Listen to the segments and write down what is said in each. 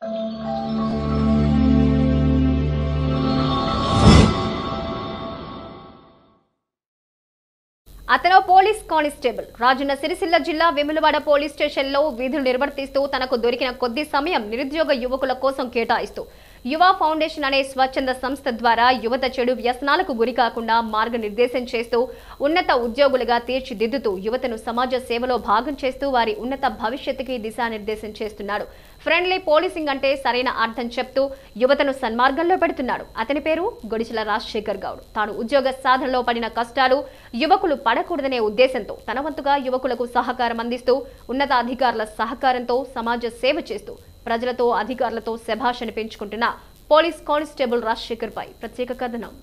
అతను police constable Rajanna Sircilla జిల్లా Vemulawada police స్టేషన్లో విధులు నిర్వర్తిస్తూ తనకు దొరికిన కొద్ది సమయం నిరుద్యోగ యువకుల కోసం కేటాయిస్తూ యువ ఫౌండేషన్ అనే స్వచ్ఛంద సంస్థ ద్వారా యువత చెడు వ్యసనాలకు గురి కాకుండా మార్గనిర్దేశం చేస్తూ ఉన్నత ఉద్యోగులుగా తీర్చిదిద్దుతూ యువతను సమాజ సేవలో భాగం చేస్తూ వారి ఉన్నత భవిష్యత్తుకి దిశానిర్దేశం చేస్తున్నాడు ఫ్రెండ్లీ పోలీసింగ్ అంటే సరైన అర్థం చెప్తూ యువతను సన్మార్గంలో పెడుతున్నాడు అతని పేరు గొడిచెల రాజశేఖర్ గౌడ్ తాను ఉద్యోగ సాధనలో పడిన కష్టాలు యువకులు పడకూడదనే ఉద్దేశంతో తన వంతుగా యువకులకు సహకారం అందిస్తూ ఉన్నతాధికారుల సహకారంతో సమాజ సేవ చేస్తూ ప్రజలతో అధికారులతో శభాష్ అనిపించుకుంటున్న పోలీస్ కానిస్టేబుల్ రాజశేఖర్ పై ప్రత్యేక కథనం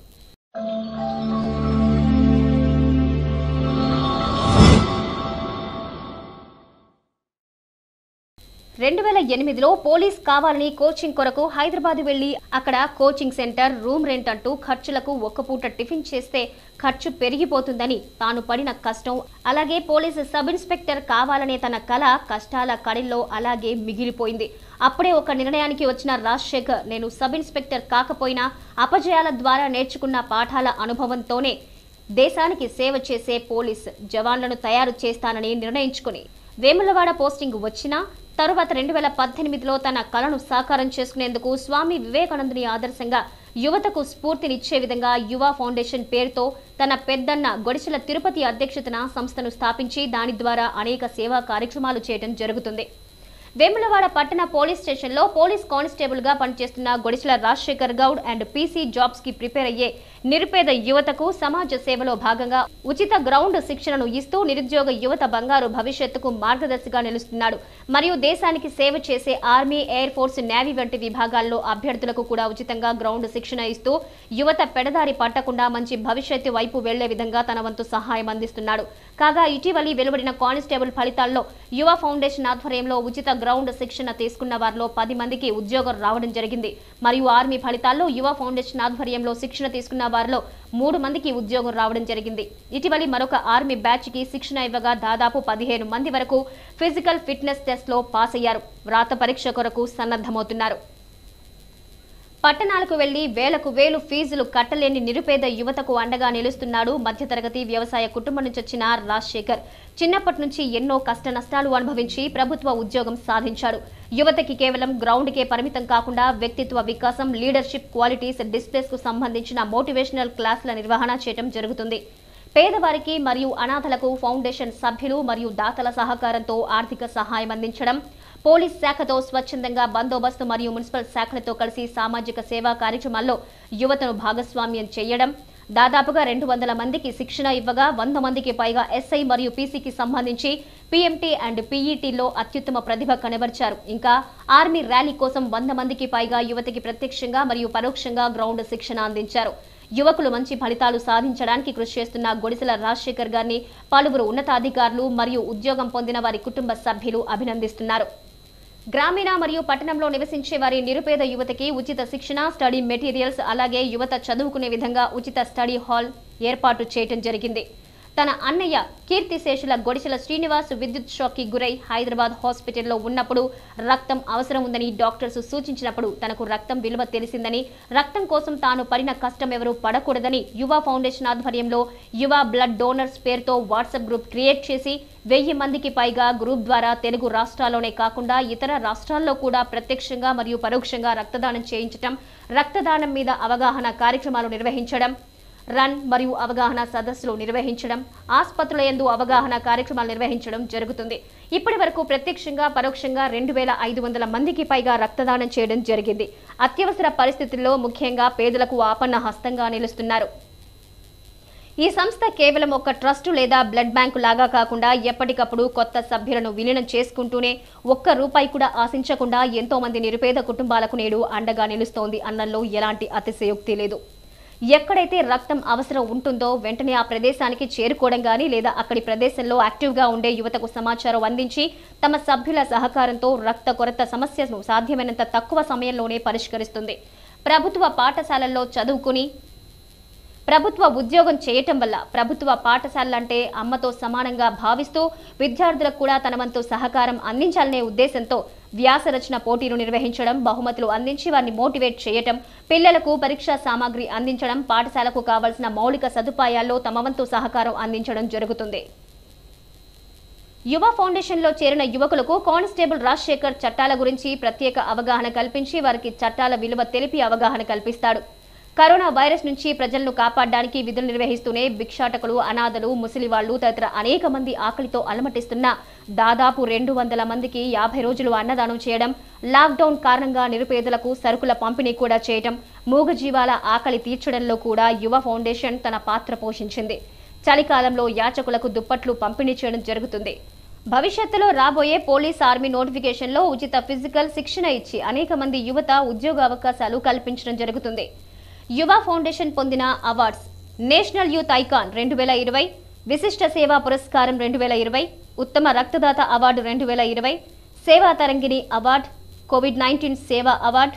రెండు వేల ఎనిమిదిలో పోలీస్ కావాలని కోచింగ్ కొరకు హైదరాబాద్ వెళ్లి అక్కడ కోచింగ్ సెంటర్ రూమ్ రెంట్ అంటూ ఖర్చులకు ఒక్క పూట టిఫిన్ చేస్తే ఖర్చు పెరిగిపోతుందని తాను పడిన కష్టం అలాగే పోలీసు సబ్ ఇన్స్పెక్టర్ కావాలనే తన కళ కష్టాల కడిల్లో అలాగే మిగిలిపోయింది అప్పుడే ఒక నిర్ణయానికి వచ్చిన రాజశేఖర్ నేను సబ్ ఇన్స్పెక్టర్ కాకపోయినా అపజయాల ద్వారా నేర్చుకున్న పాఠాల అనుభవంతోనే దేశానికి సేవ చేసే పోలీస్ జవాన్లను తయారు చేస్తానని నిర్ణయించుకుని వేములవాడ పోస్టింగ్ వచ్చినా తరువాత రెండు వేల పద్దెనిమిదిలో తన కళను సాకారం చేసుకునేందుకు స్వామి వివేకానందుని ఆదర్శంగా యువతకు స్ఫూర్తినిచ్చే విధంగా యువ ఫౌండేషన్ పేరుతో తన పెద్దన్న గొడిచెల తిరుపతి అధ్యక్షతన సంస్థను స్థాపించి దాని ద్వారా అనేక సేవా కార్యక్రమాలు చేయడం జరుగుతుంది వేములవాడ పట్టణ పోలీస్ స్టేషన్లో పోలీస్ కానిస్టేబుల్ గా పనిచేస్తున్న Godichela Rajasekhar Goud and PC jobs కి ప్రిపేర్ అయ్యే నిరుపేద యువతకు సమాజ సేవలో భాగంగా ఉచిత గ్రౌండ్ శిక్షణను ఇస్తూ నిరుద్యోగ యువత బంగారు భవిష్యత్తుకు మార్గదర్శిగా నిలుస్తున్నాడు మరియు దేశానికి సేవ చేసే ఆర్మీ ఎయిర్ ఫోర్స్ నేవీ వంటి విభాగాల్లో అభ్యర్థులకు కూడా ఉచితంగా గ్రౌండ్ శిక్షణ ఇస్తూ యువత పెడదారి పట్టకుండా మంచి భవిష్యత్తు వైపు వెళ్లే విధంగా తన వంతు సహాయం అందిస్తున్నాడు కాగా ఇటీవలి వెలువడిన కానిస్టేబుల్ ఫలితాల్లో యువ ఫౌండేషన్ ఆధ్వర్యంలో ఉచిత గ్రౌండ్ శిక్షణ తీసుకున్న వారిలో పది మందికి ఉద్యోగం రావడం జరిగింది మరియు ఆర్మీ ఫలితాల్లో యువ ఫౌండేషన్ ఆధ్వర్యంలో శిక్షణ తీసుకున్న వారిలో మూడు మందికి ఉద్యోగం రావడం జరిగింది ఇటీవలి మరొక ఆర్మీ బ్యాచ్ కి శిక్షణ ఇవ్వగా దాదాపు పదిహేను మంది వరకు ఫిజికల్ ఫిట్నెస్ టెస్ట్ లో పాస్ అయ్యారు వ్రాత పరీక్ష కొరకు సన్నద్ధమవుతున్నారు పట్టణాలకు వెళ్లి వేలకు వేలు ఫీజులు కట్టలేని నిరుపేద యువతకు అండగా నిలుస్తున్నాడు మధ్యతరగతి వ్యవసాయ కుటుంబం నుంచి వచ్చిన రాజశేఖర్ చిన్నప్పటి నుంచి ఎన్నో కష్ట నష్టాలు అనుభవించి ప్రభుత్వ ఉద్యోగం సాధించాడు యువతకి కేవలం గ్రౌండ్కే పరిమితం కాకుండా వ్యక్తిత్వ వికాసం లీడర్షిప్ క్వాలిటీస్ డిస్ప్లేస్ కు సంబంధించిన మోటివేషనల్ క్లాసుల నిర్వహణ చేయడం జరుగుతుంది పేదవారికి మరియు అనాథలకు ఫౌండేషన్ సభ్యులు మరియు దాతల సహకారంతో ఆర్థిక సహాయం అందించడం పోలీస్ శాఖతో స్వచ్ఛందంగా బందోబస్తు మరియు మున్సిపల్ శాఖలతో కలిసి సామాజిక సేవా కార్యక్రమాల్లో యువతను భాగస్వామ్యం చేయడం దాదాపుగా రెండు వందల మందికి శిక్షణ ఇవ్వగా వంద మందికి పైగా ఎస్ఐ మరియు పీసీకి సంబంధించి పీఎంటీ అండ్ పీఈటీలో అత్యుత్తమ ప్రతిభ కనబర్చారు ఇంకా ఆర్మీ ర్యాలీ కోసం వంద మందికి పైగా యువతకి ప్రత్యక్షంగా మరియు పరోక్షంగా గ్రౌండ్ శిక్షణ అందించారు యువకులు మంచి ఫలితాలు సాధించడానికి కృషి చేస్తున్న గొడిసెల రాజశేఖర్ గారిని పలువురు ఉన్నతాధికారులు మరియు ఉద్యోగం పొందిన వారి కుటుంబ సభ్యులు అభినందిస్తున్నారు గ్రామీణ మరియు పట్టణంలో నివసించే వారి నిరుపేద యువతకి ఉచిత శిక్షణ స్టడీ మెటీరియల్స్ అలాగే యువత చదువుకునే విధంగా ఉచిత స్టడీ హాల్ ఏర్పాటు చేయడం జరిగింది తన అన్నయ్య కీర్తిశేషుల గొడిచెల శ్రీనివాస్ విద్యుత్ షాక్ కి గురై హైదరాబాద్ హాస్పిటల్లో ఉన్నప్పుడు రక్తం అవసరం ఉందని డాక్టర్స్ సూచించినప్పుడు తనకు రక్తం విలువ తెలిసిందని రక్తం కోసం తాను పడిన కష్టం ఎవరూ పడకూడదని యువ ఫౌండేషన్ ఆధ్వర్యంలో యువ బ్లడ్ డోనర్స్ పేరుతో వాట్సాప్ గ్రూప్ క్రియేట్ చేసి వెయ్యి మందికి పైగా గ్రూప్ ద్వారా తెలుగు రాష్ట్రాల్లోనే కాకుండా ఇతర రాష్ట్రాల్లో కూడా ప్రత్యక్షంగా మరియు పరోక్షంగా రక్తదానం చేయించటం రక్తదానం మీద అవగాహన కార్యక్రమాలు నిర్వహించడం రన్ మరియు అవగాహన సదస్సులు నిర్వహించడం ఆసుపత్రుల యందు అవగాహన కార్యక్రమాలు నిర్వహించడం జరుగుతుంది ఇప్పటి వరకు ప్రత్యక్షంగా పరోక్షంగా రెండు వేల ఐదు వందల మందికి పైగా రక్తదానం చేయడం జరిగింది అత్యవసర పరిస్థితుల్లో ముఖ్యంగా పేదలకు ఆపన్న హస్తంగా నిలుస్తున్నారు ఈ సంస్థ కేవలం ఒక ట్రస్ట్ లేదా బ్లడ్ బ్యాంకు లాగా కాకుండా ఎప్పటికప్పుడు కొత్త సభ్యులను విలీనం చేసుకుంటూనే ఒక్క రూపాయి కూడా ఆశించకుండా ఎంతో మంది నిరుపేద కుటుంబాలకు నేడు అండగా నిలుస్తోంది అన్నంలో ఎలాంటి అతిశయోక్తి లేదు ఎక్కడైతే రక్తం అవసరం ఉంటుందో వెంటనే ఆ ప్రదేశానికి చేరుకోవడం కానీ లేదా అక్కడి ప్రదేశంలో యాక్టివ్గా ఉండే యువతకు సమాచారం అందించి తమ సభ్యుల సహకారంతో రక్త కొరత సమస్యను సాధ్యమైనంత తక్కువ సమయంలోనే పరిష్కరిస్తుంది ప్రభుత్వ పాఠశాలల్లో చదువుకుని ప్రభుత్వ ఉద్యోగం చేయటం వల్ల ప్రభుత్వ పాఠశాలలంటే అమ్మతో సమానంగా భావిస్తూ విద్యార్థులకు కూడా తన వంతు సహకారం అందించాలనే ఉద్దేశంతో వ్యాస రచన పోటీలు నిర్వహించడం బహుమతులు అందించి వారిని మోటివేట్ చేయటం పిల్లలకు పరీక్షా సామాగ్రి అందించడం పాఠశాలకు కావలసిన మౌలిక సదుపాయాల్లో తమ వంతు సహకారం అందించడం జరుగుతుంది యువ ఫౌండేషన్లో చేరిన యువకులకు కానిస్టేబుల్ రాజశేఖర్ చట్టాల గురించి ప్రత్యేక అవగాహన కల్పించి వారికి చట్టాల విలువ తెలిపి అవగాహన కల్పిస్తాడు కరోనా వైరస్ నుంచి ప్రజలను కాపాడడానికి విధులు నిర్వహిస్తూనే భిక్షాటకులు అనాథలు ముసలివాళ్లు తదితర అనేక మంది ఆకలితో అలమటిస్తున్న దాదాపు రెండు వందల మందికి యాభై రోజులు అన్నదానం చేయడం లాక్డౌన్ కారణంగా నిరుపేదలకు సరుకుల పంపిణీ కూడా చేయడం మూగజీవాల ఆకలి తీర్చడంలో కూడా యువ ఫౌండేషన్ తన పాత్ర పోషించింది చలికాలంలో యాచకులకు దుప్పట్లు పంపిణీ చేయడం జరుగుతుంది భవిష్యత్తులో రాబోయే పోలీస్ ఆర్మీ నోటిఫికేషన్లో ఉచిత ఫిజికల్ శిక్షణ ఇచ్చి అనేక మంది యువత ఉద్యోగ అవకాశాలు కల్పించడం జరుగుతుంది యువ ఫౌండేషన్ పొందిన అవార్డ్స్ నేషనల్ యూత్ ఐకాన్ రెండు వేల ఇరవై విశిష్ట సేవా పురస్కారం రెండు వేల ఇరవై ఉత్తమ రక్తదాత అవార్డు రెండు వేల ఇరవై Seva Tarangini award COVID nineteen Seva award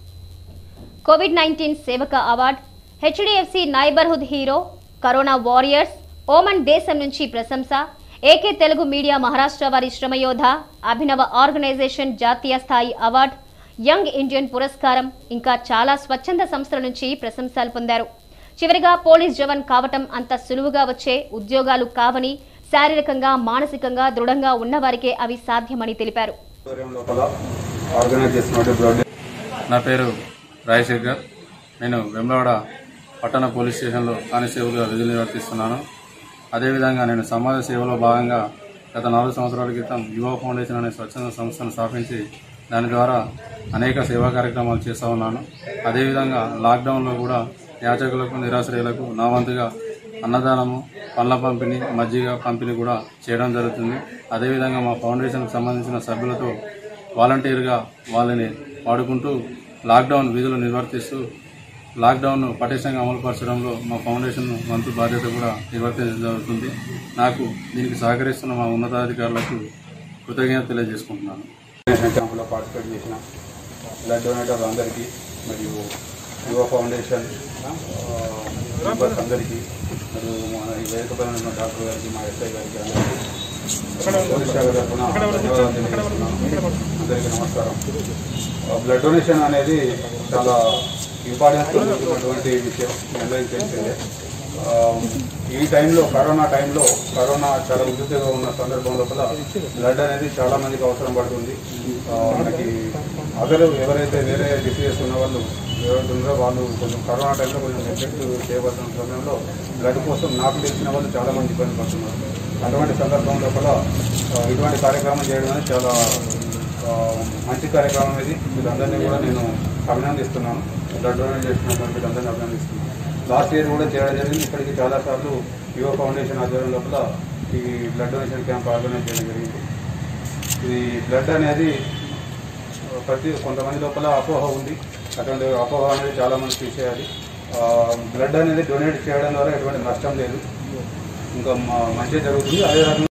COVID nineteen Sevaka award HDFC neighbourhood hero corona warriors Oman దేశం నుంచి ప్రశంస ఏకే తెలుగు మీడియా మహారాష్ట్ర వారి శ్రమయోధ అభినవ ఆర్గనైజేషన్ జాతీయ స్థాయి అవార్డ్ యంగ్ ఇండియన్ పురస్కారం ఇంకా చాలా స్వచ్ఛంద సంస్థల నుంచి ప్రశంసలు పొందారు చివరిగా పోలీస్ జవాన్ కావటం అంత సులువుగా వచ్చే ఉద్యోగాలు కావని శారీరకంగా మానసికంగా దృఢంగా ఉన్నవారికే అవి సాధ్యమని తెలిపారు ఆధ్వర్యం లోపల ఆర్గనైజ్ చేస్తున్నటువంటి బ్లడ్ నా పేరు రాజశేఖర్ నేను వెమ్లవాడ పట్టణ పోలీస్ స్టేషన్లో కానిస్టేబుల్గా విధులు నిర్వర్తిస్తున్నాను అదేవిధంగా నేను సమాజ సేవలో భాగంగా గత నాలుగు సంవత్సరాల క్రితం యువ ఫౌండేషన్ అనే స్వచ్ఛంద సంస్థను స్థాపించి దాని ద్వారా అనేక సేవా కార్యక్రమాలు చేస్తూ ఉన్నాను అదేవిధంగా లాక్డౌన్లో కూడా యాచకులకు నిరాశ్రయులకు నా వంతుగా అన్నదానము పండ్ల పంపిణీ మజ్జిగ పంపిణీ కూడా చేయడం జరుగుతుంది అదేవిధంగా మా ఫౌండేషన్కి సంబంధించిన సభ్యులతో వాలంటీర్గా వాళ్ళని వాడుకుంటూ లాక్డౌన్ విధులు నిర్వర్తిస్తూ లాక్డౌన్ను పటిష్టంగా అమలుపరచడంలో మా ఫౌండేషన్ వంతు బాధ్యత కూడా నిర్వర్తించడం జరుగుతుంది నాకు దీనికి సహకరిస్తున్న మా ఉన్నతాధికారులకు కృతజ్ఞత తెలియజేసుకుంటున్నాను డొనేషన్ క్యాంపులో పార్టిసిపేట్ చేసిన బ్లడ్ డొనేటర్ అందరికీ మరియు యువ ఫౌండేషన్ ఆ, మెంబర్స్ అందరికీ మరియు మన ఈ వేదిక పైన ఉన్న డాక్టర్ గారికి మా ఎస్ఐ గారికి అందరికీ పోలీస్ శాఖ తరఫున ధన్యవాదాలు తెలియజేస్తున్నాను అందరికీ నమస్కారం ఆ, బ్లడ్ డొనేషన్ అనేది చాలా ఇంపార్టెన్స్ ఉన్నటువంటి విషయం మీ అందరికీ తెలిసిందే ఆ, ఈ టైంలో కరోనా టైంలో కరోనా చాలా ఉధృతిగా ఉన్న సందర్భం లోపల బ్లడ్ అనేది చాలా మందికి అవసరం పడుతుంది ఆ, మనకి అదర్ ఎవరైతే వేరే డిసీజెస్ ఉన్న వాళ్ళు ఎవరైతే ఉన్నారో వాళ్ళు కొంచెం కరోనా టైంలో కొంచెం నెగ్లెక్ట్ చేయవలసిన సమయంలో బ్లడ్ కోసం నాకు తెలిసిన వాళ్ళు చాలా మంది ఇబ్బంది పడుతున్నారు అటువంటి సందర్భం లోపల ఆ, ఇటువంటి కార్యక్రమం చేయడం అనేది చాలా ఆ, మంచి కార్యక్రమం ఇది వీళ్ళందరినీ కూడా నేను అభినందిస్తున్నాను బ్లడ్ డొనేట్ చేస్తున్నటువంటి వీళ్ళందరినీ అభినందిస్తున్నాను లాస్ట్ ఇయర్ కూడా చేయడం జరిగింది ఇప్పటికి చాలాసార్లు యువ ఫౌండేషన్ ఆధ్వర్యం లోపల ఈ బ్లడ్ డొనేషన్ క్యాంప్ ఆర్గనైజ్ చేయడం జరిగింది ఇది బ్లడ్ అనేది ప్రతి కొంతమంది లోపల అపోహ ఉంది అటువంటి అపోహ అనేది చాలా మంది తీసేయాలి బ్లడ్ అనేది డొనేట్ చేయడం ద్వారా ఎటువంటి నష్టం లేదు ఇంకా మ- మంచి జరుగుతుంది అదే రకంగా